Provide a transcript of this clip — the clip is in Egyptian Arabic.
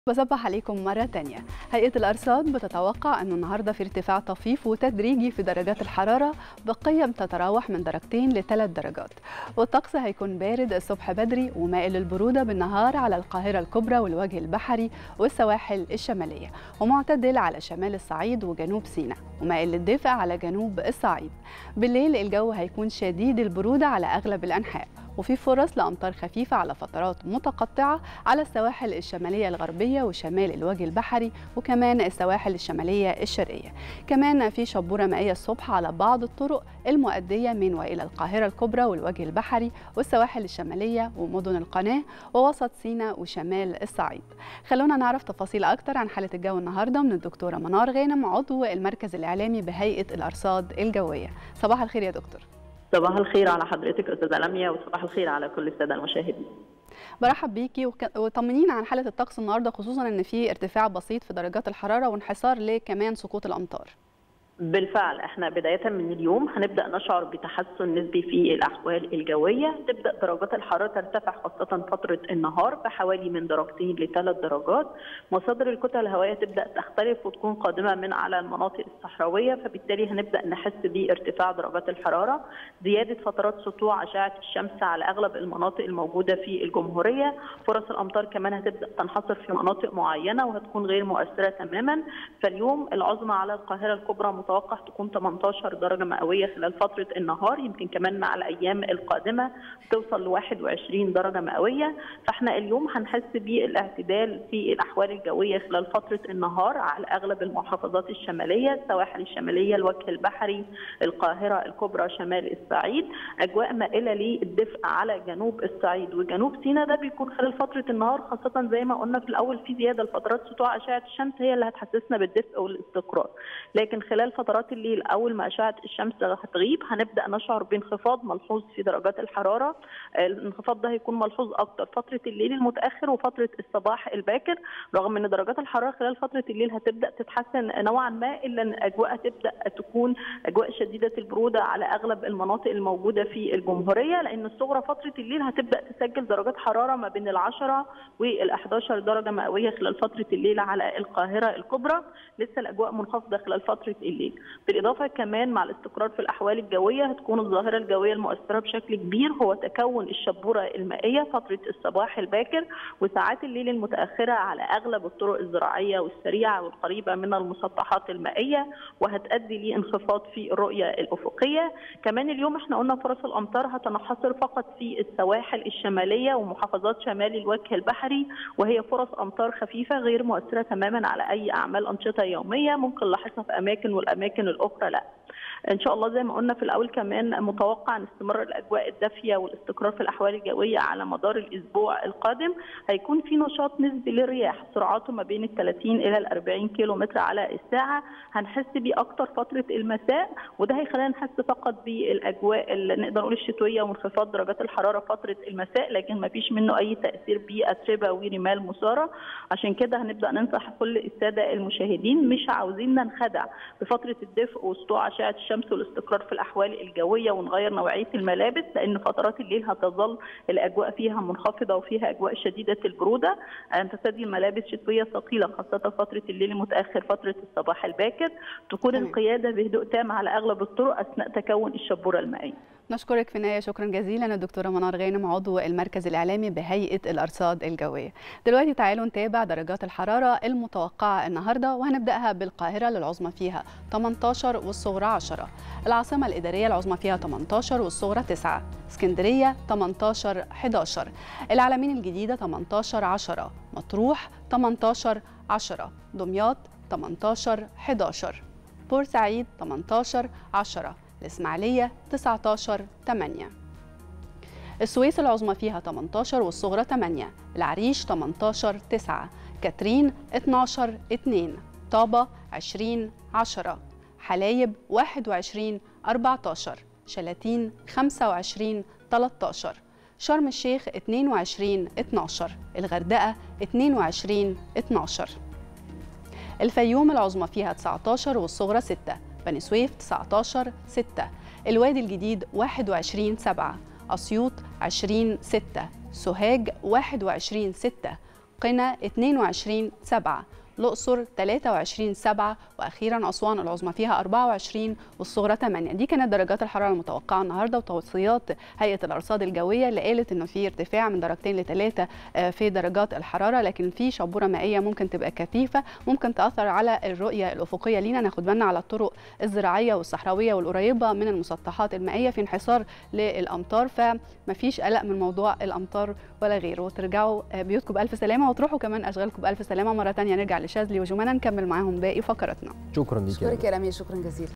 بصبح عليكم مرة تانية هيئة الأرصاد بتتوقع أنه النهاردة في ارتفاع طفيف وتدريجي في درجات الحرارة بقيم تتراوح من درجتين لثلاث درجات والطقس هيكون بارد الصبح بدري ومائل للبرودة بالنهار على القاهرة الكبرى والوجه البحري والسواحل الشمالية ومعتدل على شمال الصعيد وجنوب سيناء ومائل للدفء على جنوب الصعيد بالليل الجو هيكون شديد البرودة على أغلب الأنحاء وفي فرص لأمطار خفيفة على فترات متقطعة على السواحل الشمالية الغربية وشمال الوجه البحري وكمان السواحل الشمالية الشرقية كمان في شبورة مائية الصبح على بعض الطرق المؤدية من وإلى القاهرة الكبرى والوجه البحري والسواحل الشمالية ومدن القناة ووسط سيناء وشمال الصعيد خلونا نعرف تفاصيل أكتر عن حالة الجو النهاردة من الدكتورة منار غانم عضو المركز الإعلامي بهيئة الأرصاد الجوية صباح الخير يا دكتور صباح الخير على حضرتك استاذه لميا وصباح الخير على كل الساده المشاهدين برحب بيكي وك... وطمنينا عن حاله الطقس النهارده خصوصا ان في ارتفاع بسيط في درجات الحراره وانحسار لكمان سقوط الامطار بالفعل احنا بدايه من اليوم هنبدا نشعر بتحسن نسبي في الاحوال الجويه تبدا درجات الحراره ترتفع خاصه فتره النهار بحوالي من درجتين لثلاث درجات مصادر الكتل الهوائيه تبدا تختلف وتكون قادمه من على المناطق الصحراويه فبالتالي هنبدا نحس بارتفاع درجات الحراره زياده فترات سطوع اشعه الشمس على اغلب المناطق الموجوده في الجمهوريه فرص الامطار كمان هتبدا تنحصر في مناطق معينه وهتكون غير مؤثره تماما فاليوم العظمى على القاهره الكبرى متوقع تكون 18 درجه مئويه خلال فتره النهار يمكن كمان مع الايام القادمه توصل ل 21 درجه مئويه فاحنا اليوم هنحس بالاعتدال في الاحوال الجويه خلال فتره النهار على اغلب المحافظات الشماليه السواحل الشماليه الوجه البحري القاهره الكبرى شمال الصعيد اجواء مائله للدفء على جنوب الصعيد وجنوب سيناء ده بيكون خلال فتره النهار خاصه زي ما قلنا في الاول في زياده لفترات سطوع اشعه الشمس هي اللي هتحسسنا بالدفء والاستقرار لكن خلال فترات الليل اول ما اشعه الشمس هتغيب هنبدا نشعر بانخفاض ملحوظ في درجات الحراره الانخفاض ده هيكون ملحوظ اكتر فتره الليل المتاخر وفتره الصباح الباكر رغم ان درجات الحراره خلال فتره الليل هتبدا تتحسن نوعا ما الا ان الاجواء هتبدا تكون اجواء شديده البروده على اغلب المناطق الموجوده في الجمهوريه لان الصغرى فتره الليل هتبدا تسجل درجات حراره ما بين ال10 وال11 درجه مئويه خلال فتره الليل على القاهره الكبرى لسه الاجواء منخفضه خلال فتره الليل بالاضافه كمان مع الاستقرار في الاحوال الجويه هتكون الظاهره الجويه المؤثره بشكل كبير هو تكون الشبوره المائيه فتره الصباح الباكر وساعات الليل المتاخره على اغلب الطرق الزراعيه والسريعه والقريبه من المسطحات المائيه وهتؤدي لانخفاض في الرؤيه الافقيه كمان اليوم احنا قلنا فرص الامطار هتنحصر فقط في السواحل الشماليه ومحافظات شمال الوجه البحري وهي فرص امطار خفيفه غير مؤثره تماما على اي اعمال انشطه يوميه ممكن نلاحظها في اماكن والاماكن الاخرى لا ان شاء الله زي ما قلنا في الاول كمان متوقع ان استمرار الاجواء الدافيه والاستقرار في الاحوال الجويه على مدار الاسبوع القادم هيكون في نشاط نسبي للرياح سرعته ما بين ال 30 الى ال 40 كيلو متر على الساعه هنحس بيه اكتر فتره المساء وده هيخلينا نحس فقط بالاجواء اللي نقدر نقول الشتويه وانخفاض درجات الحراره فتره المساء لكن ما فيش منه اي تاثير باتربه ورمال مثاره عشان كده هنبدا ننصح كل الساده المشاهدين مش عاوزين ننخدع بفتره الدفء وسطوع اشعه الشمس والاستقرار في الاحوال الجويه ونغير نوعيه الملابس لان فترات الليل هتظل الاجواء فيها منخفضه وفيها اجواء شديده البروده ان ترتدي الملابس شتويه ثقيله خاصه فتره الليل المتاخر فتره الصباح الباكر تكون القياده بهدوء تام على اغلب الطرق اثناء تكون الشبوره المائيه نشكرك في النهايه شكرا جزيلا الدكتوره منار غانم عضو المركز الاعلامي بهيئه الارصاد الجويه دلوقتي تعالوا نتابع درجات الحراره المتوقعه النهارده وهنبداها بالقاهره للعظمى فيها 18 والصغرى 10 العاصمه الاداريه العظمى فيها 18 والصغرى 9 اسكندريه 18 11 العلمين الجديده 18 10 مطروح 18 10 دمياط 18 11 بورسعيد 18 10 الإسماعيلية 19 8 السويس العظمى فيها 18 والصغرى 8 العريش 18 9 كاترين 12 2 طابة 20 10 حلايب 21 14 شلاتين 25 13 شرم الشيخ 22 12 الغردقة 22 12 الفيوم العظمى فيها 19 والصغرى 6 بني سويف 19 6 الوادي الجديد 21 7 أسيوط 20 6 سوهاج 21 6 قنا 22 7 الأقصر 23 7 وأخيرا أسوان العظمى فيها 24 والصغرى 8 دي كانت درجات الحرارة المتوقعة النهاردة وتوصيات هيئة الأرصاد الجوية اللي قالت إنه في ارتفاع من درجتين لثلاثة في درجات الحرارة لكن في شبورة مائية ممكن تبقى كثيفة ممكن تأثر على الرؤية الأفقية لينا ناخد بالنا على الطرق الزراعية والصحراوية والقريبة من المسطحات المائية في انحسار للأمطار فمفيش قلق من موضوع الأمطار ولا غيره وترجعوا بيوتكم بألف سلامة وتروحوا كمان أشغالكم بألف سلامة مرة تانية نرجع لشاذلي وجمانة نكمل معاهم باقي فقراتنا شكرا ليك شكرا يا رامي شكرا جزيلا